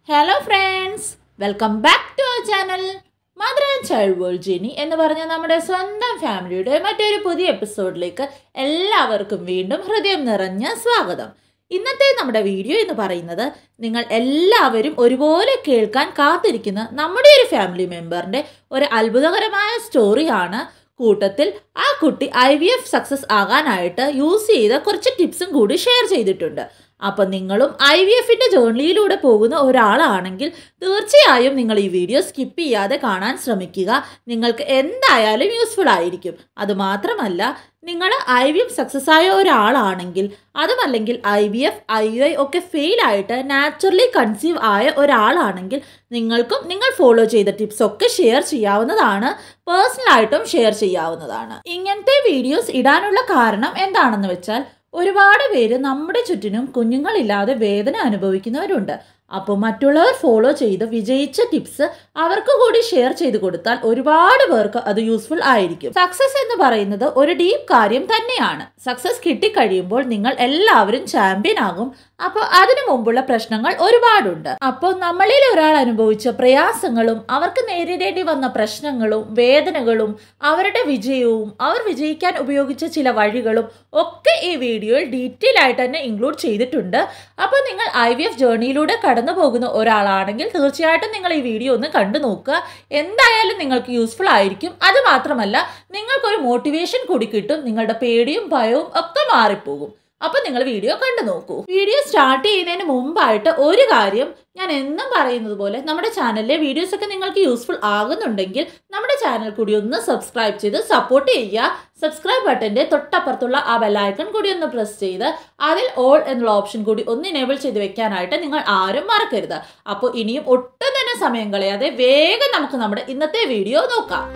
hello friends welcome back to our channel mother and child world Jini എന്ന് പറഞ്ഞ നമ്മുടെ സ്വന്തം ഫാമിലിയുടെ മറ്റൊരു പുതിയ എപ്പിസോഡിലേക്ക് എല്ലാവർക്കും വീണ്ടും ഹൃദയം നിറഞ്ഞ സ്വാഗതം ഇന്നത്തെ നമ്മുടെ വീഡിയോ എന്ന് പറയുന്നത് നിങ്ങൾ എല്ലാവരും ഒരുപോലെ കേൾക്കാൻ കാത്തിരിക്കുന്ന നമ്മുടെ ഒരു ഫാമിലി മെമ്പറിൻ്റെ ഒരു അത്ഭുതകരമായ സ്റ്റോറിയാണ് കൂട്ടത്തിൽ ആ കുട്ടി ഐ വി എഫ് സക്സസ് ആകാനായിട്ട് യൂസ് ചെയ്ത കുറച്ച് ടിപ്സും കൂടി ഷെയർ ചെയ്തിട്ടുണ്ട് അപ്പം നിങ്ങളും ഐ വി എഫിൻ്റെ ജേർണിയിലൂടെ പോകുന്ന ഒരാളാണെങ്കിൽ തീർച്ചയായും നിങ്ങൾ ഈ വീഡിയോ സ്കിപ്പ് ചെയ്യാതെ കാണാൻ ശ്രമിക്കുക നിങ്ങൾക്ക് എന്തായാലും യൂസ്ഫുൾ ആയിരിക്കും അതുമാത്രമല്ല നിങ്ങൾ ഐ വി എഫ് സക്സസ് ആയ ഒരാളാണെങ്കിൽ അതുമല്ലെങ്കിൽ I V F I U I ഒക്കെ ഫെയിൽ ആയിട്ട് നാച്ചുറലി കൺസീവ് ആയ ഒരാളാണെങ്കിൽ നിങ്ങൾക്കും നിങ്ങൾ ഫോളോ ചെയ്ത ടിപ്സ് ഒക്കെ ഷെയർ ചെയ്യാവുന്നതാണ് പേഴ്സണലായിട്ടും ഷെയർ ചെയ്യാവുന്നതാണ് ഇങ്ങനത്തെ വീഡിയോസ് ഇടാനുള്ള കാരണം എന്താണെന്ന് വെച്ചാൽ ഒരുപാട് പേര് നമ്മുടെ ചുറ്റിനും കുഞ്ഞുങ്ങളില്ലാതെ വേദന അനുഭവിക്കുന്നവരുണ്ട് അപ്പോൾ മറ്റുള്ളവർ ഫോളോ ചെയ്ത് വിജയിച്ച ടിപ്സ് അവർക്ക് കൂടി ഷെയർ ചെയ്ത് കൊടുത്താൽ ഒരുപാട് പേർക്ക് അത് യൂസ്ഫുൾ ആയിരിക്കും സക്സസ് എന്ന് പറയുന്നത് ഒരു ഡീപ്പ് കാര്യം തന്നെയാണ് സക്സസ് കിട്ടിക്കഴിയുമ്പോൾ നിങ്ങൾ എല്ലാവരും ചാമ്പ്യൻ ആകും അപ്പോൾ അതിനു മുമ്പുള്ള പ്രശ്നങ്ങൾ ഒരുപാടുണ്ട് അപ്പോൾ നമ്മളിൽ ഒരാൾ അനുഭവിച്ച പ്രയാസങ്ങളും അവർക്ക് നേരിടേണ്ടി വന്ന പ്രശ്നങ്ങളും വേദനകളും അവരുടെ വിജയവും അവർ വിജയിക്കാൻ ഉപയോഗിച്ച ചില വഴികളും ഒക്കെ ഈ വീഡിയോയിൽ ഡീറ്റെയിൽ ആയിട്ട് തന്നെ ഇൻക്ലൂഡ് ചെയ്തിട്ടുണ്ട് അപ്പോൾ നിങ്ങൾ ഐ വി എഫ് ജേർണിയിലൂടെ കടന്നു പോകുന്ന ഒരാളാണെങ്കിൽ തീർച്ചയായിട്ടും നിങ്ങൾ ഈ വീഡിയോ ഒന്ന് കണ്ടു നോക്കുക എന്തായാലും നിങ്ങൾക്ക് യൂസ്ഫുൾ ആയിരിക്കും അത് മാത്രമല്ല നിങ്ങൾക്കൊരു മോട്ടിവേഷൻ കൂടി കിട്ടും നിങ്ങളുടെ പേടിയും ഭയവും ഒക്കെ മാറിപ്പോകും അപ്പൊ നിങ്ങൾ വീഡിയോ കണ്ടു നോക്കൂ വീഡിയോ സ്റ്റാർട്ട് ചെയ്യുന്നതിന് മുമ്പായിട്ട് ഒരു കാര്യം ഞാൻ എന്നും പറയുന്നത് പോലെ നമ്മുടെ ചാനലിലെ വീഡിയോസ് ഒക്കെ നിങ്ങൾക്ക് യൂസ്ഫുൾ ആകുന്നുണ്ടെങ്കിൽ നമ്മുടെ ചാനൽ കൂടി ഒന്ന് സബ്സ്ക്രൈബ് ചെയ്ത് സപ്പോർട്ട് ചെയ്യുക സബ്സ്ക്രൈബ് ബട്ടന്റെ തൊട്ടപ്പുറത്തുള്ള ആ ബെല്ലൈക്കൺ കൂടി ഒന്ന് പ്രസ് ചെയ്ത് അതിൽ ഓൾ എന്നുള്ള ഓപ്ഷൻ കൂടി ഒന്ന് എനേബിൾ ചെയ്ത് വെക്കാനായിട്ട് നിങ്ങൾ ആരും മറക്കരുത് അപ്പോൾ ഇനിയും ഒട്ടും തന്നെ സമയം കളയാതെ വേഗം നമുക്ക് നമ്മുടെ ഇന്നത്തെ വീഡിയോ നോക്കാം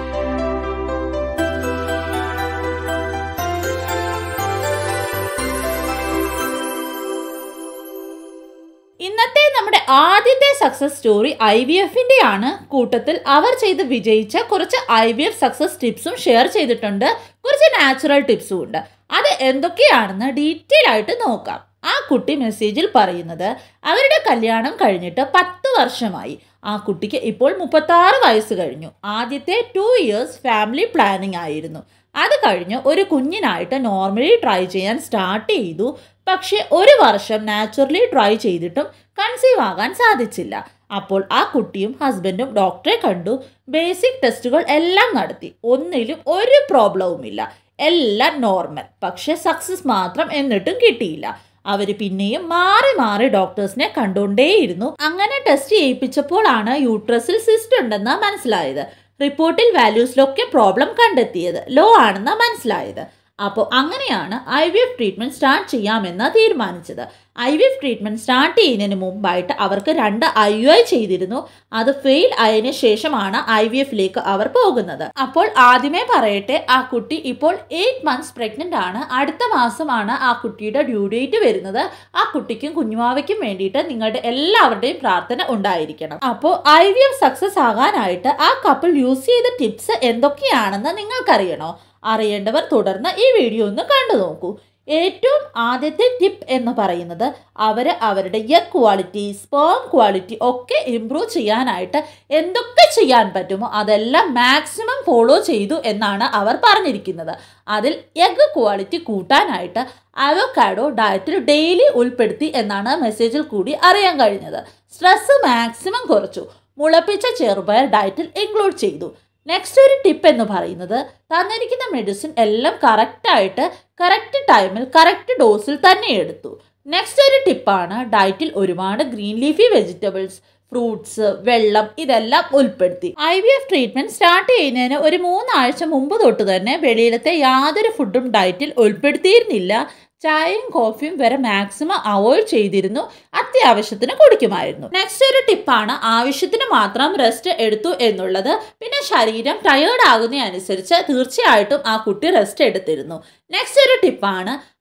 ഇന്നത്തെ നമ്മുടെ ആദ്യത്തെ സക്സസ് സ്റ്റോറി ഐ വി എഫിൻ്റെ ആണ് കൂട്ടത്തിൽ അവർ ചെയ്ത് വിജയിച്ച കുറച്ച് ഐ വി എഫ് സക്സസ് ടിപ്സും ഷെയർ ചെയ്തിട്ടുണ്ട് കുറച്ച് നാച്ചുറൽ ടിപ്സും ഉണ്ട് അത് എന്തൊക്കെയാണെന്ന് ഡീറ്റെയിൽ ആയിട്ട് നോക്കാം ആ കുട്ടി മെസ്സേജിൽ പറയുന്നത് അവരുടെ കല്യാണം കഴിഞ്ഞിട്ട് പത്ത് വർഷമായി ആ കുട്ടിക്ക് ഇപ്പോൾ മുപ്പത്താറ് വയസ്സ് കഴിഞ്ഞു ആദ്യത്തെ ടു ഇയേഴ്സ് ഫാമിലി പ്ലാനിങ് ആയിരുന്നു അത് കഴിഞ്ഞ് ഒരു കുഞ്ഞിനായിട്ട് നോർമലി ട്രൈ ചെയ്യാൻ സ്റ്റാർട്ട് ചെയ്തു പക്ഷേ ഒരു വർഷം നാച്ചുറലി ട്രൈ ചെയ്തിട്ടും കൺസീവ് ആകാൻ സാധിച്ചില്ല അപ്പോൾ ആ കുട്ടിയും ഹസ്ബൻഡും ഡോക്ടറെ കണ്ടു ബേസിക് ടെസ്റ്റുകൾ എല്ലാം നടത്തി ഒന്നിലും ഒരു പ്രോബ്ലവുമില്ല എല്ലാം നോർമൽ പക്ഷെ സക്സസ് മാത്രം എന്നിട്ടും കിട്ടിയില്ല അവർ പിന്നെയും മാറി മാറി ഡോക്ടേഴ്സിനെ കണ്ടുകൊണ്ടേയിരുന്നു അങ്ങനെ ടെസ്റ്റ് ചെയ്യിപ്പിച്ചപ്പോഴാണ് യൂട്രസിൽ സിസ്റ്റ് ഉണ്ടെന്ന് മനസ്സിലായത് റിപ്പോർട്ടിൽ വാല്യൂസിലൊക്കെ പ്രോബ്ലം കണ്ടെത്തിയത് ലോ ആണെന്ന് മനസ്സിലായത് അപ്പോൾ അങ്ങനെയാണ് I V F treatment start ചെയ്യാമെന്ന് തീരുമാനിച്ചത് I V F treatment start ചെയ്യുന്നതിന് മുമ്പായിട്ട് അവർക്ക് രണ്ട് ഐ യു ഐ ചെയ്തിരുന്നു അത് ഫെയിൽ ആയതിനു ശേഷമാണ് ഐ വി എഫിലേക്ക് അവർ പോകുന്നത് അപ്പോൾ ആദ്യമേ പറയട്ടെ ആ കുട്ടി ഇപ്പോൾ എയ്റ്റ് മന്ത്സ് പ്രഗ്നൻ്റ് ആണ് അടുത്ത മാസമാണ് ആ കുട്ടിയുടെ ഡ്യൂ ഡേറ്റ് വരുന്നത് ആ കുട്ടിക്കും കുഞ്ഞുമാവയ്ക്കും വേണ്ടിയിട്ട് നിങ്ങളുടെ എല്ലാവരുടെയും പ്രാർത്ഥന ഉണ്ടായിരിക്കണം അപ്പോൾ ഐ വി എഫ് സക്സസ് ആകാനായിട്ട് ആ കപ്പിൾ യൂസ് ചെയ്ത ടിപ്സ് എന്തൊക്കെയാണെന്ന് നിങ്ങൾക്കറിയണോ അറിയേണ്ടവർ തുടർന്ന് ഈ വീഡിയോ ഒന്ന് കണ്ടു നോക്കൂ ഏറ്റവും ആദ്യത്തെ ടിപ്പ് എന്ന് പറയുന്നത് അവർ അവരുടെ എഗ് ക്വാളിറ്റി സ്പേം ക്വാളിറ്റി ഒക്കെ ഇമ്പ്രൂവ് ചെയ്യാനായിട്ട് എന്തൊക്കെ ചെയ്യാൻ പറ്റുമോ അതെല്ലാം മാക്സിമം ഫോളോ ചെയ്തു എന്നാണ് അവർ പറഞ്ഞിരിക്കുന്നത് അതിൽ എഗ് ക്വാളിറ്റി കൂട്ടാനായിട്ട് അവക്കാഡോ ഡയറ്റിൽ ഡെയിലി ഉൾപ്പെടുത്തി എന്നാണ് മെസ്സേജിൽ കൂടി അറിയാൻ കഴിഞ്ഞത് സ്ട്രെസ് മാക്സിമം കുറച്ചു മുളപ്പിച്ച ചെറുപയർ ഡയറ്റിൽ ഇൻക്ലൂഡ് ചെയ്തു നെക്സ്റ്റ് ഒരു ടിപ്പ് എന്ന് പറയുന്നത് തന്നിരിക്കുന്ന മെഡിസിൻ എല്ലാം കറക്റ്റായിട്ട് കറക്റ്റ് ടൈമിൽ കറക്റ്റ് ഡോസിൽ തന്നെ എടുത്തു നെക്സ്റ്റ് ഒരു ടിപ്പാണ് ഡയറ്റിൽ ഒരുപാട് ഗ്രീൻ ലീഫി വെജിറ്റബിൾസ് ഫ്രൂട്ട്സ് വെള്ളം ഇതെല്ലാം ഉൾപ്പെടുത്തി I V F treatment start ചെയ്യുന്നതിന് ഒരു മൂന്നാഴ്ച മുമ്പ് തൊട്ട് തന്നെ വെളിയിലത്തെ യാതൊരു ഫുഡും ഡയറ്റിൽ ഉൾപ്പെടുത്തിയിരുന്നില്ല ചായയും കോഫിയും വരെ മാക്സിമം അവോയ്ഡ് ചെയ്തിരുന്നു അത്യാവശ്യത്തിന് കുടിക്കുമായിരുന്നു നെക്സ്റ്റ് ഒരു ടിപ്പാണ് ആവശ്യത്തിന് മാത്രം റെസ്റ്റ് എടുത്തു എന്നുള്ളത് പിന്നെ ശരീരം ടയേർഡ് ആകുന്നതനുസരിച്ച് തീർച്ചയായിട്ടും ആ കുട്ടി റെസ്റ്റ് എടുത്തിരുന്നു നെക്സ്റ്റ് ഒരു ടിപ്പാണ്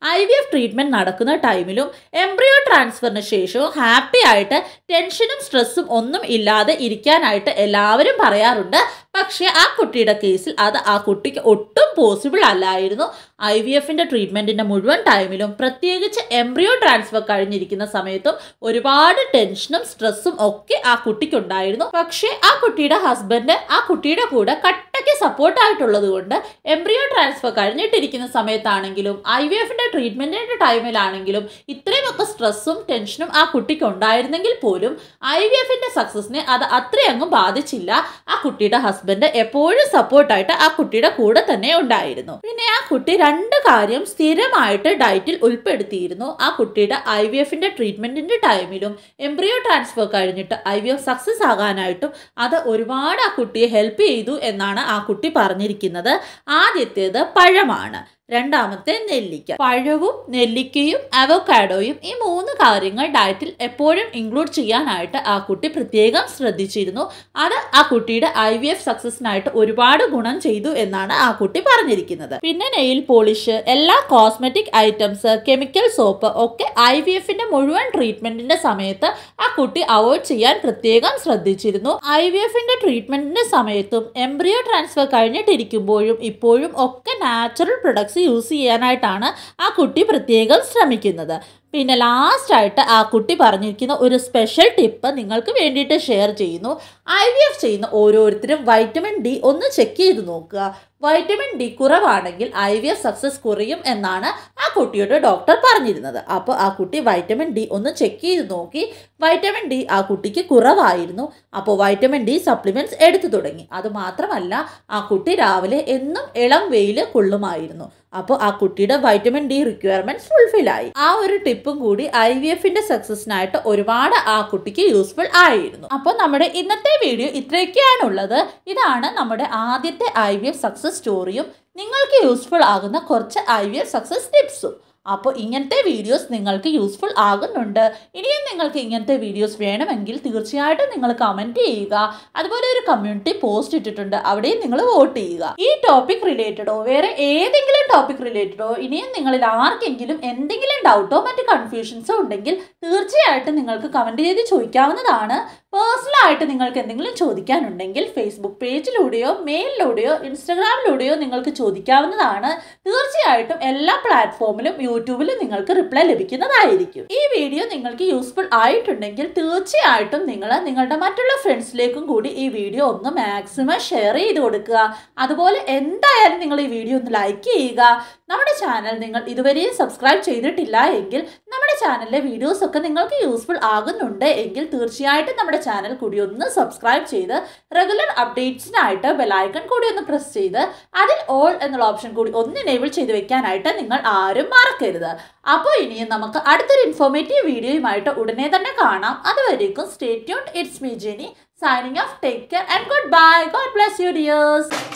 ഐ വി എഫ് ട്രീറ്റ്മെൻറ്റ് നടക്കുന്ന ടൈമിലും എംബ്രിയോ ട്രാൻസ്ഫറിന് ശേഷവും ഹാപ്പി ആയിട്ട് ടെൻഷനും സ്ട്രെസ്സും ഒന്നും ഇല്ലാതെ ഇരിക്കാനായിട്ട് എല്ലാവരും പറയാറുണ്ട് പക്ഷേ ആ കുട്ടിയുടെ കേസിൽ അത് ആ കുട്ടിക്ക് ഒട്ടും പോസിബിൾ അല്ലായിരുന്നു ഐ വി എഫിൻ്റെ ട്രീറ്റ്മെൻറ്റിൻ്റെ മുഴുവൻ ടൈമിലും പ്രത്യേകിച്ച് എംബ്രിയോ ട്രാൻസ്ഫർ കഴിഞ്ഞിരിക്കുന്ന സമയത്തും ഒരുപാട് ടെൻഷനും സ്ട്രെസ്സും ഒക്കെ ആ കുട്ടിക്കുണ്ടായിരുന്നു പക്ഷേ ആ കുട്ടിയുടെ ഹസ്ബൻഡ് ആ കുട്ടിയുടെ കൂടെ കട്ടയ്ക്ക് സപ്പോർട്ടായിട്ടുള്ളത് കൊണ്ട് എംബ്രിയോ ട്രാൻസ്ഫർ കഴിഞ്ഞിട്ടിരിക്കുന്ന സമയത്താണെങ്കിലും ഐ വി എഫിൻ്റെ ട്രീറ്റ്മെൻറ്റിൻ്റെ ടൈമിലാണെങ്കിലും ഇത്രയുമൊക്കെ സ്ട്രെസ്സും ടെൻഷനും ആ കുട്ടിക്ക് ഉണ്ടായിരുന്നെങ്കിൽ പോലും ഐ വി എഫിൻ്റെ സക്സസിനെ അത് അത്രയങ്ങും ബാധിച്ചില്ല ആ കുട്ടിയുടെ ഹസ്ബൻഡ് എപ്പോഴും സപ്പോർട്ടായിട്ട് ആ കുട്ടിയുടെ കൂടെ തന്നെ ഉണ്ടായിരുന്നു പിന്നെ ആ കുട്ടി രണ്ട് കാര്യം സ്ഥിരമായിട്ട് ഡയറ്റിൽ ഉൾപ്പെടുത്തിയിരുന്നു ആ കുട്ടിയുടെ ഐ വി എഫിൻ്റെ ട്രീറ്റ്മെൻറ്റിൻ്റെ ടൈമിലും എംബ്രിയോ ട്രാൻസ്ഫർ കഴിഞ്ഞിട്ട് ഐ വി എഫ് സക്സസ് ആകാനായിട്ടും അത് ഒരുപാട് ആ കുട്ടിയെ ഹെൽപ്പ് ചെയ്തു എന്നാണ് ആ കുട്ടി പറഞ്ഞിരിക്കുന്നത് ആദ്യത്തേത് പഴമാണ് രണ്ടാമത്തെ നെല്ലിക്ക പഴവും നെല്ലിക്കയും അവക്കാഡോയും ഈ മൂന്ന് കാര്യങ്ങൾ ഡയറ്റിൽ എപ്പോഴും ഇൻക്ലൂഡ് ചെയ്യാനായിട്ട് ആ കുട്ടി പ്രത്യേകം ശ്രദ്ധിച്ചിരുന്നു അത് ആ കുട്ടിയുടെ ഐ വി എഫ് സക്സസിനായിട്ട് ഒരുപാട് ഗുണം ചെയ്തു എന്നാണ് ആ കുട്ടി പറഞ്ഞിരിക്കുന്നത് പിന്നെ നെയിൽ പോളിഷ് എല്ലാ കോസ്മെറ്റിക് ഐറ്റംസ് കെമിക്കൽ സോപ്പ് ഒക്കെ ഐ വി എഫിന്റെ മുഴുവൻ ട്രീറ്റ്മെന്റിന്റെ സമയത്ത് ആ കുട്ടി അവോയ്ഡ് ചെയ്യാൻ പ്രത്യേകം ശ്രദ്ധിച്ചിരുന്നു ഐ വി എഫിന്റെ ട്രീറ്റ്മെന്റിന്റെ സമയത്തും എംബ്രിയോ ട്രാൻസ്ഫർ കഴിഞ്ഞിട്ടിരിക്കുമ്പോഴും ഇപ്പോഴും ഒക്കെ നാച്ചുറൽ പ്രൊഡക്ട്സ് യൂസ് ചെയ്യാനായിട്ടാണ് ആ കുട്ടി പ്രത്യേകം ശ്രമിക്കുന്നത് പിന്നെ ലാസ്റ്റായിട്ട് ആ കുട്ടി പറഞ്ഞിരിക്കുന്ന ഒരു സ്പെഷ്യൽ ടിപ്പ് നിങ്ങൾക്ക് വേണ്ടിയിട്ട് ഷെയർ ചെയ്യുന്നു ഐ വി എഫ് ചെയ്യുന്ന ഓരോരുത്തരും വൈറ്റമിൻ ഡി ഒന്ന് ചെക്ക് ചെയ്ത് നോക്കുക വൈറ്റമിൻ ഡി കുറവാണെങ്കിൽ ഐ വി എഫ് സക്സസ് കുറയും എന്നാണ് ആ കുട്ടിയോട് ഡോക്ടർ പറഞ്ഞിരുന്നത് അപ്പോൾ ആ കുട്ടി വൈറ്റമിൻ ഡി ഒന്ന് ചെക്ക് ചെയ്ത് നോക്കി വൈറ്റമിൻ ഡി ആ കുട്ടിക്ക് കുറവായിരുന്നു അപ്പോൾ വൈറ്റമിൻ ഡി സപ്ലിമെൻറ്റ്സ് എടുത്തു തുടങ്ങി അത് മാത്രമല്ല ആ കുട്ടി രാവിലെ എന്നും ഇളം വെയിൽ കൊള്ളുമായിരുന്നു അപ്പോൾ ആ കുട്ടിയുടെ വൈറ്റമിൻ ഡി റിക്വയർമെൻറ്റ്സ് ഫുൾഫിൽ ആയി ആ ഒരു ടിപ്പും കൂടി ഐ വി എഫിന്റെ സക്സസിനായിട്ട് ഒരുപാട് ആ കുട്ടിക്ക് യൂസ്ഫുൾ ആയിരുന്നു അപ്പോൾ നമ്മുടെ ഇന്നത്തെ വീഡിയോ ഇത്രയൊക്കെയാണുള്ളത് ഇതാണ് നമ്മുടെ ആദ്യത്തെ ഐ വി എഫ് സക്സസ് സ്റ്റോറിയും നിങ്ങൾക്ക് യൂസ്ഫുൾ ആകുന്ന കുറച്ച് ഐ വി എഫ് സക്സസ് ടിപ്സും അപ്പോൾ ഇങ്ങനത്തെ വീഡിയോസ് നിങ്ങൾക്ക് യൂസ്ഫുൾ ആകുന്നുണ്ട് ഇനിയും നിങ്ങൾക്ക് ഇങ്ങനത്തെ വീഡിയോസ് വേണമെങ്കിൽ തീർച്ചയായിട്ടും നിങ്ങൾ കമൻറ്റ് ചെയ്യുക അതുപോലെ ഒരു കമ്മ്യൂണിറ്റി പോസ്റ്റ് ഇട്ടിട്ടുണ്ട് അവിടെയും നിങ്ങൾ വോട്ട് ചെയ്യുക ഈ ടോപ്പിക് റിലേറ്റഡോ വേറെ ഏതെങ്കിലും ടോപ്പിക് റിലേറ്റഡോ ഇനിയും നിങ്ങളിൽ ആർക്കെങ്കിലും എന്തെങ്കിലും ഡൗട്ടോ മറ്റ് കൺഫ്യൂഷൻസോ ഉണ്ടെങ്കിൽ തീർച്ചയായിട്ടും നിങ്ങൾക്ക് കമൻറ്റ് ചെയ്ത് ചോദിക്കാവുന്നതാണ് പേഴ്സണലായിട്ട് നിങ്ങൾക്ക് എന്തെങ്കിലും ചോദിക്കാനുണ്ടെങ്കിൽ ഫേസ്ബുക്ക് പേജിലൂടെയോ മെയിലിലൂടെയോ ഇൻസ്റ്റഗ്രാമിലൂടെയോ നിങ്ങൾക്ക് ചോദിക്കാവുന്നതാണ് തീർച്ചയായിട്ടും എല്ലാ പ്ലാറ്റ്ഫോമിലും യൂട്യൂബിലും നിങ്ങൾക്ക് റിപ്ലൈ ലഭിക്കുന്നതായിരിക്കും ഈ വീഡിയോ നിങ്ങൾക്ക് യൂസ്ഫുൾ ആയിട്ടുണ്ടെങ്കിൽ തീർച്ചയായിട്ടും നിങ്ങൾ നിങ്ങളുടെ മറ്റുള്ള ഫ്രണ്ട്സിലേക്കും കൂടി ഈ വീഡിയോ ഒന്ന് മാക്സിമം ഷെയർ ചെയ്ത് കൊടുക്കുക അതുപോലെ എന്തായാലും നിങ്ങൾ ഈ വീഡിയോ ഒന്ന് ലൈക്ക് ചെയ്യുക നമ്മുടെ ചാനൽ നിങ്ങൾ ഇതുവരെയും സബ്സ്ക്രൈബ് ചെയ്തിട്ടില്ല എങ്കിൽ നമ്മുടെ ചാനലിലെ വീഡിയോസ് ഒക്കെ നിങ്ങൾക്ക് യൂസ്ഫുൾ ആകുന്നുണ്ട് എങ്കിൽ തീർച്ചയായിട്ടും നമ്മുടെ ചാനൽ കൂടി ഒന്ന് സബ്സ്ക്രൈബ് ചെയ്ത് റെഗുലർ അപ്ഡേറ്റ്സിനായിട്ട് ബെലൈക്കൺ കൂടി ഒന്ന് പ്രസ് ചെയ്ത് അതിൽ ഓൾ എന്നുള്ള ഓപ്ഷൻ കൂടി ഒന്ന് എനേബിൾ ചെയ്ത് വെക്കാനായിട്ട് നിങ്ങൾ ആരും മറക്കരുത് അപ്പോൾ ഇനിയും നമുക്ക് അടുത്തൊരു ഇൻഫോർമേറ്റീവ് വീഡിയോയുമായിട്ട് ഉടനെ തന്നെ കാണാം അതുവരേക്കും stay tune it's me Jeni signing off take care and good bye God bless you dears